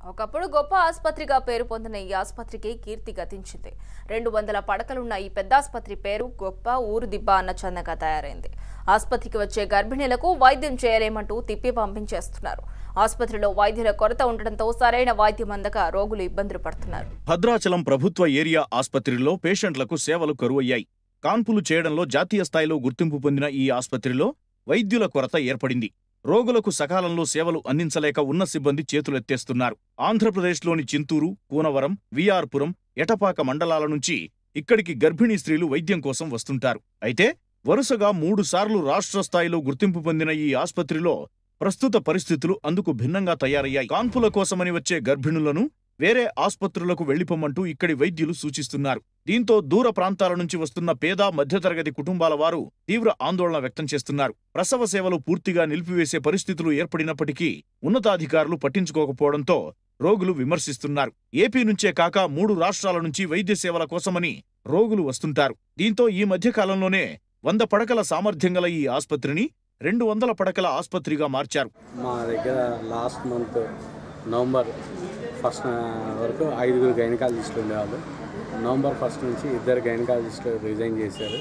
ఒకప్పుడు గొప్ప ఆసుపత్రిగా పేరు పొందిన ఈ ఆసుపత్రికి కీర్తి గతించింది రెండు వందల పడకలున్న ఈ పెద్ద ఆసుపత్రి పేరు గొప్ప ఊరు దిబ్బ అన్న చందంగా తయారైంది ఆసుపత్రికి వచ్చే గర్భిణీలకు వైద్యం చేయలేమంటూ తిప్పి పంపించేస్తున్నారు ఆసుపత్రిలో వైద్యుల కొరత ఉండడంతో సరైన వైద్యం అందక రోగులు ఇబ్బందులు పడుతున్నారు భద్రాచలం ప్రభుత్వ ఏరియా ఆస్పత్రిలో పేషెంట్లకు సేవలు కరువయ్యాయి కాన్పులు చేయడంలో జాతీయ స్థాయిలో గుర్తింపు పొందిన ఈ ఆస్పత్రిలో వైద్యుల కొరత ఏర్పడింది రోగులకు సకాలంలో సేవలు అందించలేక ఉన్న సిబ్బంది చేతులెత్తేస్తున్నారు ఆంధ్రప్రదేశ్లోని చింతూరు కూనవరం విఆర్పురం ఎటపాక మండలాల నుంచి ఇక్కడికి గర్భిణీ స్త్రీలు వైద్యం కోసం వస్తుంటారు అయితే వరుసగా మూడు సార్లు రాష్ట్ర స్థాయిలో గుర్తింపు పొందిన ఈ ఆస్పత్రిలో ప్రస్తుత పరిస్థితులు అందుకు భిన్నంగా తయారయ్యాయి కాన్పుల కోసమని వచ్చే గర్భిణులను వేరే ఆస్పత్రులకు వెళ్లిపోమ్మంటూ ఇక్కడి వైద్యులు సూచిస్తున్నారు దీంతో దూర ప్రాంతాల నుంచి వస్తున్న పేద మధ్యతరగతి కుటుంబాల వారు తీవ్ర ఆందోళన వ్యక్తం చేస్తున్నారు ప్రసవ సేవలు పూర్తిగా నిలిపివేసే పరిస్థితులు ఏర్పడినప్పటికీ ఉన్నతాధికారులు పట్టించుకోకపోవడంతో రోగులు విమర్శిస్తున్నారు ఏపీ నుంచే కాక మూడు రాష్ట్రాల నుంచి వైద్య సేవల కోసమని రోగులు వస్తుంటారు దీంతో ఈ మధ్య కాలంలోనే వంద పడకల సామర్థ్యం గల ఈ ఆస్పత్రిని రెండు వందల పడకల ఆస్పత్రిగా మార్చారు మా దగ్గర లాస్ట్ మంత్ నవంబర్ ఫస్ట్ వరకు ఐదుగురు గైనకాలజిస్టులు ఉండేవాళ్ళు నవంబర్ ఫస్ట్ నుంచి ఇద్దరు గైనకాలజిస్టులు రిజైన్ చేశారు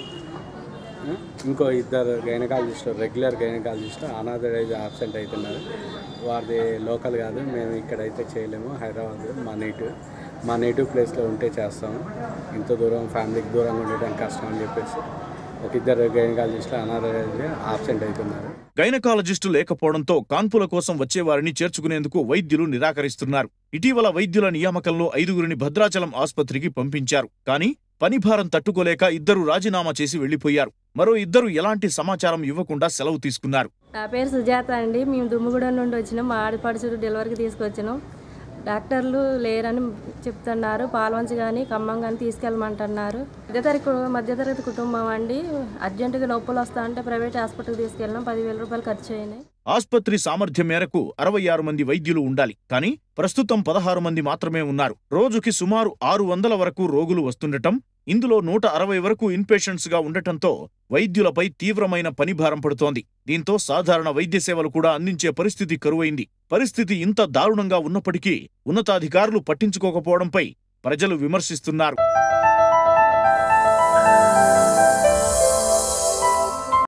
ఇంకో ఇద్దరు గైనకాలజిస్టులు రెగ్యులర్ గైనకాలజిస్టులు అనాథరైజ్ ఆబ్సెంట్ అవుతున్నారు వారిది లోకల్ కాదు మేము ఇక్కడైతే చేయలేము హైదరాబాద్ మా నేటివ్ మా నేటివ్ ప్లేస్లో ఉంటే చేస్తాము ఇంత దూరం ఫ్యామిలీకి దూరంగా ఉండటం కష్టం అని చెప్పేసి ఒక ఇద్దరు గైనకాలజిస్టులు అనాథరైజ్ ఆబ్సెంట్ అవుతున్నారు గైనకాలజిస్టు లేకపోవడంతో కాన్పుల కోసం వచ్చేవారిని చేర్చుకునేందుకు వైద్యులు నిరాకరిస్తున్నారు ఇటీవల వైద్యుల నియామకంలో ఐదుగురిని భద్రాచలం ఆస్పత్రికి పంపించారు కానీ పనిభారం తట్టుకోలేక ఇద్దరు రాజీనామా చేసి వెళ్లిపోయారు మరో ఇద్దరు ఎలాంటి సమాచారం ఇవ్వకుండా సెలవు తీసుకున్నారు నా పేరు సుజాత అండి మేము దుమ్ముగూడెం నుండి వచ్చినాం మా ఆడపడుచుడు డెలివరీకి తీసుకొచ్చినాం డాక్టర్లు లేరని చెప్తున్నారు పాల్వంచి కానీ ఖమ్మం కానీ తీసుకెళ్ళమంటున్నారు మధ్యతరగతి మధ్యతరగతి కుటుంబం అండి అర్జెంటుగా నొప్పులు వస్తా అంటే ప్రైవేట్ హాస్పిటల్కి తీసుకెళ్ళినాం పదివేల రూపాయలు ఖర్చు అయినాయి ఆస్పత్రి సామర్థ్యం మేరకు అరవై ఆరు మంది వైద్యులు ఉండాలి కానీ ప్రస్తుతం పదహారు మంది మాత్రమే ఉన్నారు రోజుకి సుమారు ఆరు వందల వరకు రోగులు వస్తుండటం ఇందులో నూట అరవై వరకు ఇన్పేషెంట్స్ గా ఉండటంతో వైద్యులపై తీవ్రమైన పనిభారం పడుతోంది దీంతో సాధారణ వైద్య సేవలు కూడా అందించే పరిస్థితి కరువైంది పరిస్థితి ఇంత దారుణంగా ఉన్నప్పటికీ ఉన్నతాధికారులు పట్టించుకోకపోవడంపై ప్రజలు విమర్శిస్తున్నారు